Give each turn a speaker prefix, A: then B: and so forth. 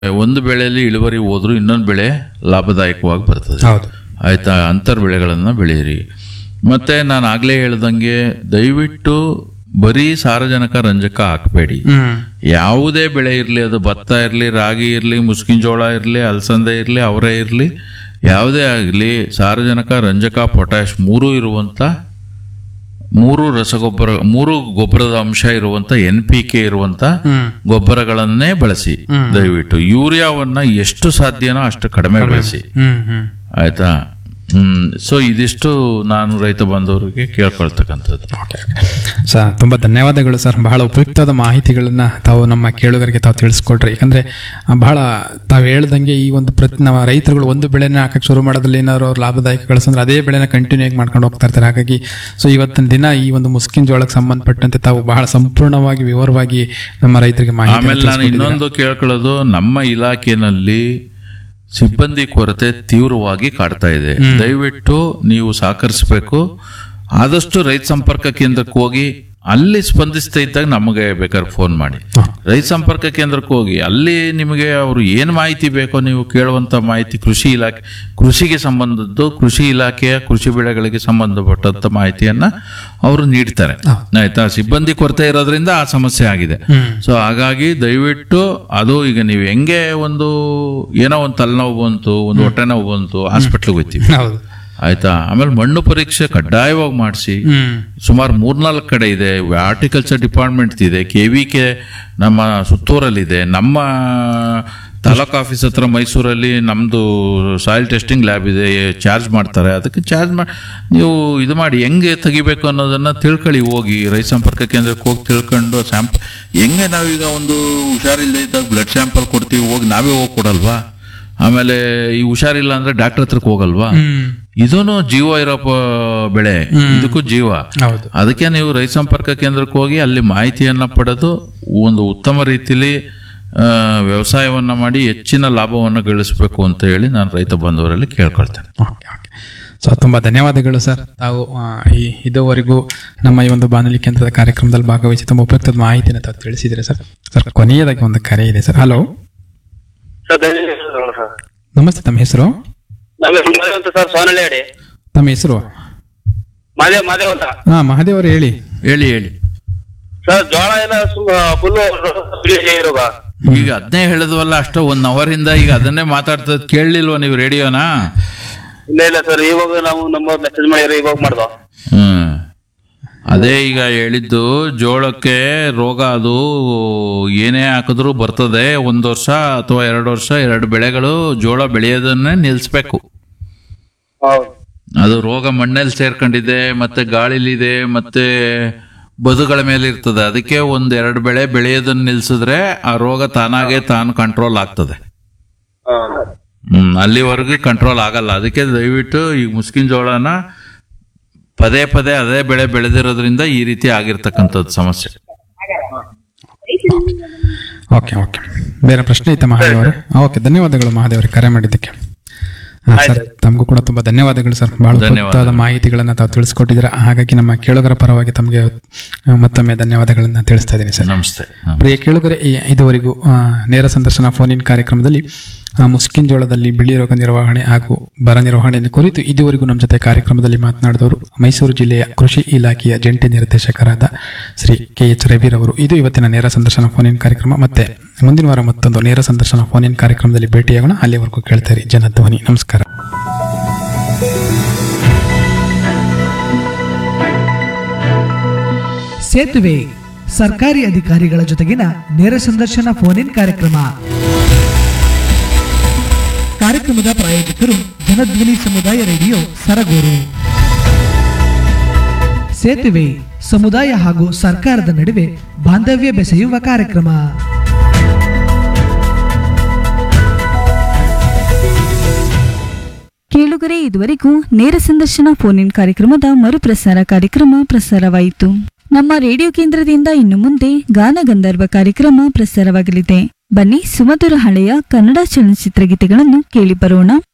A: ಒಂದು ಬೆಳೆಯಲ್ಲಿ ಇಳುವರಿ ಹೋದ್ರೂ ಇನ್ನೊಂದು ಬೆಳೆ ಲಾಭದಾಯಕವಾಗಿ ಬರ್ತದೆ
B: ಹೌದು
A: ಆಯ್ತಾ ಅಂತರ್ ಬೆಳೆಗಳನ್ನು ಬೆಳೆಯಿರಿ ಮತ್ತೆ ನಾನು ಆಗ್ಲೇ ಹೇಳ್ದಂಗೆ ದಯವಿಟ್ಟು ಬರೀ ಸಾರಜನಕ ರಂಜಕ ಹಾಕಬೇಡಿ
B: ಹ್ಮ್
A: ಯಾವುದೇ ಬೆಳೆ ಇರಲಿ ಅದು ಭತ್ತ ಇರಲಿ ರಾಗಿ ಇರಲಿ ಮುಸ್ಕಿನ ಜೋಳ ಇರಲಿ ಅಲಸಂದೆ ಇರಲಿ ಅವರೇ ಇರಲಿ ಯಾವುದೇ ಆಗಲಿ ಸಾರಜನಕ ರಂಜಕ ಪೊಟ್ಯಾಶ್ ಮೂರೂ ಇರುವಂತ ಮೂರು ರಸಗೊಬ್ಬರ ಮೂರು ಗೊಬ್ಬರದ ಅಂಶ ಇರುವಂತ ಎನ್ ಪಿ ಕೆ ಇರುವಂತ
B: ಹ್ಮ್
A: ಗೊಬ್ಬರಗಳನ್ನೇ ಬಳಸಿ ದಯವಿಟ್ಟು ಯೂರಿಯಾವನ್ನ ಎಷ್ಟು ಸಾಧ್ಯನೋ ಅಷ್ಟು ಕಡಿಮೆ ಬಳಸಿ
B: ಹ್ಮ್ ಹ್ಮ್
A: ಆಯ್ತಾ ಹ್ಮ್ ಸೊ ಇದಿಷ್ಟು ನಾನು ರೈತ ಬಾಂಧವರಿಗೆ ಕೇಳ್ಕೊಳ್ತಕ್ಕಂಥದ್ದು
B: ಸರ್ ತುಂಬ ಧನ್ಯವಾದಗಳು ಸರ್ ಬಹಳ ಉಪಯುಕ್ತವಾದ ಮಾಹಿತಿಗಳನ್ನ ತಾವು ನಮ್ಮ ಕೇಳುಗರಿಗೆ ತಾವು ತಿಳಿಸ್ಕೊಟ್ರಿ ಯಾಕಂದ್ರೆ ಆ, ಬಹಳ ತಾವು ಹೇಳ್ದಂಗೆ ಈ ಒಂದು ಪ್ರತಿ ನಮ್ಮ ರೈತರುಗಳು ಒಂದು ಬೆಳೆನ ಹಾಕಕ್ಕೆ ಶುರು ಮಾಡೋದ್ರಲ್ಲಿ ಏನಾದ್ರು ಅವ್ರು ಲಾಭದಾಯಕ ಗಳಿಸಂದ್ರೆ ಅದೇ ಬೆಳೆನ ಕಂಟಿನ್ಯೂ ಆಗಿ ಮಾಡ್ಕೊಂಡು ಹೋಗ್ತಾ ಇರ್ತಾರೆ ಹಾಗಾಗಿ ಸೊ ಇವತ್ತಿನ ದಿನ ಈ ಒಂದು ಮುಸ್ಕಿನ್ ಜೋಳಕ್ಕೆ ಸಂಬಂಧಪಟ್ಟಂತೆ ತಾವು ಬಹಳ ಸಂಪೂರ್ಣವಾಗಿ ವಿವರವಾಗಿ ನಮ್ಮ ರೈತರಿಗೆ ಮಾಹಿತಿ
A: ಆಮೇಲೆ ನಾನು ಇನ್ನೊಂದು ಕೇಳ್ಕೊಳ್ಳೋದು ನಮ್ಮ ಇಲಾಖೆನಲ್ಲಿ ಸಿಬ್ಬಂದಿ ಕೊರತೆ ತೀವ್ರವಾಗಿ ಕಾಡ್ತಾ ಇದೆ ದಯವಿಟ್ಟು ನೀವು ಸಹಕರಿಸಬೇಕು ಆದಷ್ಟು ರೈತ ಸಂಪರ್ಕ ಕೇಂದ್ರಕ್ಕೆ ಹೋಗಿ ಅಲ್ಲಿ ಸ್ಪಂದಿಸ್ತಾ ಇದ್ದಾಗ ನಮಗೆ ಬೇಕಾದ್ರೆ ಫೋನ್ ಮಾಡಿ ರೈತ ಸಂಪರ್ಕ ಕೇಂದ್ರಕ್ಕೆ ಹೋಗಿ ಅಲ್ಲಿ ನಿಮಗೆ ಅವರು ಏನು ಮಾಹಿತಿ ಬೇಕೋ ನೀವು ಕೇಳುವಂತ ಮಾಹಿತಿ ಕೃಷಿ ಇಲಾಖೆ ಕೃಷಿಗೆ ಸಂಬಂಧದ್ದು ಕೃಷಿ ಇಲಾಖೆಯ ಕೃಷಿ ಬೆಳೆಗಳಿಗೆ ಸಂಬಂಧಪಟ್ಟಂತ ಮಾಹಿತಿಯನ್ನ ಅವರು ನೀಡ್ತಾರೆ ಆಯ್ತಾ ಸಿಬ್ಬಂದಿ ಕೊರತೆ ಇರೋದ್ರಿಂದ ಆ ಸಮಸ್ಯೆ ಆಗಿದೆ ಸೊ ಹಾಗಾಗಿ ದಯವಿಟ್ಟು ಅದು ಈಗ ನೀವು ಹೆಂಗೆ ಒಂದು ಏನೋ ಒಂದು ತಲೆನೋವು ಬಂತು ಒಂದು ಹೊಟ್ಟೆ ನೋವು ಬಂತು ಹಾಸ್ಪಿಟ್ಲಿಗೆ ಹೋಗ್ತೀವಿ
B: ಹೌದು
A: ಆಯ್ತಾ ಆಮೇಲೆ ಮಣ್ಣು ಪರೀಕ್ಷೆ ಕಡ್ಡಾಯವಾಗಿ ಮಾಡಿಸಿ
B: ಹ್ಮ್
A: ಸುಮಾರು ಮೂರ್ನಾಲ್ಕು ಕಡೆ ಇದೆ ಹಾರ್ಟಿಕಲ್ಚರ್ ಡಿಪಾರ್ಟ್ಮೆಂಟ್ ಇದೆ ಕೆ ವಿ ಕೆ ನಮ್ಮ ಸುತ್ತೂರಲ್ಲಿದೆ ನಮ್ಮ ತಾಲೂಕು ಆಫೀಸ್ ಹತ್ರ ಮೈಸೂರಲ್ಲಿ ನಮ್ಮದು ಸಾಯಿಲ್ ಟೆಸ್ಟಿಂಗ್ ಲ್ಯಾಬ್ ಇದೆ ಚಾರ್ಜ್ ಮಾಡ್ತಾರೆ ಅದಕ್ಕೆ ಚಾರ್ಜ್ ಮಾಡಿ ನೀವು ಇದು ಮಾಡಿ ಹೆಂಗೆ ತೆಗಿಬೇಕು ಅನ್ನೋದನ್ನ ತಿಳ್ಕೊಳ್ಳಿ ಹೋಗಿ ರೈತ ಸಂಪರ್ಕ ಕೇಂದ್ರಕ್ಕೆ ಹೋಗಿ ತಿಳ್ಕೊಂಡು ಸ್ಯಾಂಪ್ ಹೆಂಗೆ ನಾವೀಗ ಒಂದು ಹುಷಾರಿಲ್ಲದೆ ಇದ್ದಾಗ ಬ್ಲಡ್ ಸ್ಯಾಂಪಲ್ ಕೊಡ್ತೀವಿ ಹೋಗಿ ನಾವೇ ಹೋಗಿ ಕೊಡಲ್ವಾ ಆಮೇಲೆ ಈ ಹುಷಾರಿಲ್ಲ ಅಂದ್ರೆ ಡಾಕ್ಟರ್ ಹತ್ರಕ್ಕೆ ಹೋಗಲ್ವಾ
B: ಹ್ಮ್
A: ಇದೂನು ಜೀವ ಇರೋ ಪ- ಬೆಳೆ ಇದಕ್ಕೂ ಜೀವ
B: ಹೌದು
A: ಅದಕ್ಕೆ ನೀವು ರೈತ ಸಂಪರ್ಕ ಕೇಂದ್ರಕ್ಕೆ ಹೋಗಿ ಅಲ್ಲಿ ಮಾಹಿತಿಯನ್ನ ಪಡೆದು ಒಂದು ಉತ್ತಮ ರೀತಿಲಿ ಆ, ವ್ಯವಸಾಯವನ್ನ ಮಾಡಿ ಹೆಚ್ಚಿನ ಲಾಭವನ್ನು ಗಳಿಸಬೇಕು ಅಂತ ಹೇಳಿ ನಾನು ರೈತ ಬಂಧುವರಲ್ಲಿ ಕೇಳ್ಕೊಳ್ತೇನೆ
B: ಓಕೆ ಓಕೆ ಸೊ ತುಂಬ ಧನ್ಯವಾದಗಳು ಸರ್ ತಾವು ಆ, ಈ ಇದುವರೆಗೂ ನಮ್ಮ ಈ ಒಂದು ಬಾನುಲಿ ಕೇಂದ್ರದ ಕಾರ್ಯಕ್ರಮದಲ್ಲಿ ಭಾಗವಹಿಸಿ ತುಂಬ ಉಪಯುಕ್ತದ ಮಾಹಿತಿನ ತಾವು ತಿಳಿಸಿದ್ರೆ ಸರ್ ಸರ್ ಕೊನೆಯದಾಗಿ ಒಂದು ಕರೆ ಇದೆ ಸರ್ ಹಲೋ
C: ಸರ್ ಧನ್ಯವಾದಗಳು ಸರ್
B: ನಮಸ್ತೆ ತಮ್ಮ ಹೆಸರು
C: ನಮ್ಮ ಹೆಸರು ಮಾದೇವ್ ಅಂತ ಸರ್ ಸೋನಳ್ಳಿ ಹೇಳಿ
B: ತಮ್ಮ ಹೆಸರು
C: ಮಾದೇವ್ ಮಾದೇವ್ ಅಂತ
B: ಹಾ ಮಹಾದೇವ್ ಅವರು ಹೇಳಿ
A: ಹೇಳಿ ಹೇಳಿ
C: ಸರ್ ಜೋಳ ಎಲ್ಲ ಫುಲ್ ಇರೋಗ
A: ಈಗ ಅದನ್ನೇ ಹೇಳಿದ್ವಲ್ಲ ಅಷ್ಟು ಒನ್ ಅವರಿಂದ ಈಗ ಅದನ್ನೇ ಮಾತಾಡ್ತದ ಕೇಳಲಿಲ್ವ ನೀವು ರೇಡಿಯೋನಾ
C: ಇಲ್ಲ ಇಲ್ಲ ಸರ್ ಇವಾಗ ನಾವು ನಮ್ಮ ಮೆಸೇಜ್ ಮಾಡಿದ್ರೆ ಇವಾಗ ಮಾಡ್ದೋ
A: ಹ್ಮ್ ಅದೇ ಈಗ ಹೇಳಿದ್ದು ಜೋಳಕ್ಕೆ ರೋಗ ಅದು ಏನೇ ಹಾಕಿದ್ರು ಬರ್ತದೆ ಒಂದು ವರ್ಷ ಅಥವಾ ಎರಡು ವರ್ಷ ಎರಡು ಬೆಳೆಗಳು ಜೋಳ ಬೆಳೆಯೋದನ್ನೇ ನಿಲ್ಲಿಸ್ಬೇಕು
C: ಹೌದು
A: ಅದು ರೋಗ ಮಣ್ಣಲ್ಲಿ ಸೇರ್ಕೊಂಡಿದೆ ಮತ್ತೆ ಗಾಳಿಲಿದೆ ಮತ್ತೆ ಬದುಗಳ ಮೇಲೆ ಇರ್ತದೆ ಅದಕ್ಕೆ ಒಂದ್ ಎರಡು ಬೆಳೆ ಬೆಳೆಯೋದನ್ನ ನಿಲ್ಸಿದ್ರೆ ಆ ರೋಗ ತಾನಾಗೆ ತಾನು ಕಂಟ್ರೋಲ್ ಆಗ್ತದೆ
C: ಹೌದು
A: ಹ್ಮ್ ಅಲ್ಲಿವರೆಗೂ ಕಂಟ್ರೋಲ್ ಆಗಲ್ಲ ಅದಕ್ಕೆ ದಯವಿಟ್ಟು ಈ ಮುಸ್ಕಿನ ಜೋಳನ ಪದೇ ಪದೇ ಅದೇ ಬೆಳೆ ಬೆಳೆದಿರೋದ್ರಿಂದ ಈ ರೀತಿ ಆಗಿರ್ತಕ್ಕಂಥದ್ದು ಸಮಸ್ಯೆ
B: ಓಕೆ ಓಕೆ ಬೇರೆ ಪ್ರಶ್ನೆ ಐತೆ ಮಹಾದೇವ್ ಅವರೇ ಓಕೆ ಧನ್ಯವಾದಗಳು ಮಹಾದೇವ್ ಅವರೇ ಕರೆ ಮಾಡಿದ್ದಕ್ಕೆ ಹಾ, ಸರ್ ತಮಗೂ ಕೂಡ ತುಂಬಾ ಧನ್ಯವಾದಗಳು ಸರ್ ಬಹಳ ಉಪಯುಕ್ತವಾದ ಮಾಹಿತಿಗಳನ್ನ ತಾವು ತಿಳಿಸ್ಕೊಟ್ಟಿದ್ದೀರಾ ಹಾಗಾಗಿ ನಮ್ಮ ಕೇಳುಗರ ಪರವಾಗಿ ತಮಗೆ ಆ, ಮತ್ತೊಮ್ಮೆ ಧನ್ಯವಾದಗಳನ್ನ ತಿಳಿಸ್ತಾ ಇದ್ದೀನಿ ಸರ್
A: ನಮಸ್ತೆ ಹ.
B: ಪ್ರಿಯ ಕೇಳುಗರೆ ಈ- ಇದುವರೆಗೂ ಆ, ನೇರ ಸಂದರ್ಶನ ಫೋನ್ ಇನ್ ಕಾರ್ಯಕ್ರಮದಲ್ಲಿ ಆ, ಮುಸ್ಕಿನ್ ಜೋಳದಲ್ಲಿ ಬಿಳಿ ರೋಗ ನಿರ್ವಹಣೆ ಹಾಗೂ ಬರ ನಿರ್ವಹಣೆಯನ್ನು ಕುರಿತು ಇದುವರೆಗೂ ನಮ್ಮ ಜೊತೆ ಕಾರ್ಯಕ್ರಮದಲ್ಲಿ ಮಾತನಾಡಿದವರು ಮೈಸೂರು ಜಿಲ್ಲೆಯ ಕೃಷಿ ಇಲಾಖೆಯ ಜಂಟಿ ನಿರ್ದೇಶಕರಾದ ಶ್ರೀ ಕೆ ಎಚ್ ರವಿರವರು ಇದು ಇವತ್ತಿನ ನೇರ ಸಂದರ್ಶನ ಫೋನ್ ಇನ್ ಕಾರ್ಯಕ್ರಮ ಮತ್ತೆ ಮುಂದಿನ ವಾರ ಮತ್ತೊಂದು ನೇರ ಸಂದರ್ಶನ ಫೋನ್ ಇನ್ ಕಾರ್ಯಕ್ರಮದಲ್ಲಿ ಭೇಟಿಯಾಗೋಣ ಅಲ್ಲಿವರೆಗೂ ಕೇಳ್ತಾರೆ ಜನಧ್ವನಿ ನಮಸ್ಕಾರ
D: ಸೇತುವೆ ಸರ್ಕಾರಿ ಅಧಿಕಾರಿಗಳ ಜೊತೆಗಿನ ನೇರ ಸಂದರ್ಶನ ಫೋನ್ ಇನ್ ಕಾರ್ಯಕ್ರಮ ಕಾರ್ಯಕ್ರಮದ ಪ್ರಾಯೋಜಕರು ಜನಧ್ವನಿ ಸಮುದಾಯ ರೇಡಿಯೋ ಸರಗೂರು ಸೇತುವೆ ಸಮುದಾಯ ಹಾಗೂ ಸರ್ಕಾರದ ನಡುವೆ ಬಾಂಧವ್ಯ ಬೆಸೆಯುವ ಕಾರ್ಯಕ್ರಮ
E: ಕೇಳುಗರೆ ಇದುವರೆಗೂ ನೇರ ಸಂದರ್ಶನ ಫೋನ್ ಇನ್ ಕಾರ್ಯಕ್ರಮದ ಮರುಪ್ರಸಾರ ಕಾರ್ಯಕ್ರಮ ಪ್ರಸಾರವಾಯಿತು ನಮ್ಮ ರೇಡಿಯೋ ಕೇಂದ್ರದಿಂದ ಇನ್ನು ಮುಂದೆ ಗಾನಗಂಧರ್ವ ಕಾರ್ಯಕ್ರಮ ಪ್ರಸಾರವಾಗಲಿದೆ ಬನ್ನಿ ಸುಮಧುರ ಹಳೆಯ ಕನ್ನಡ ಚಲನಚಿತ್ರ ಗೀತೆಗಳನ್ನು ಕೇಳಿ ಬರೋಣ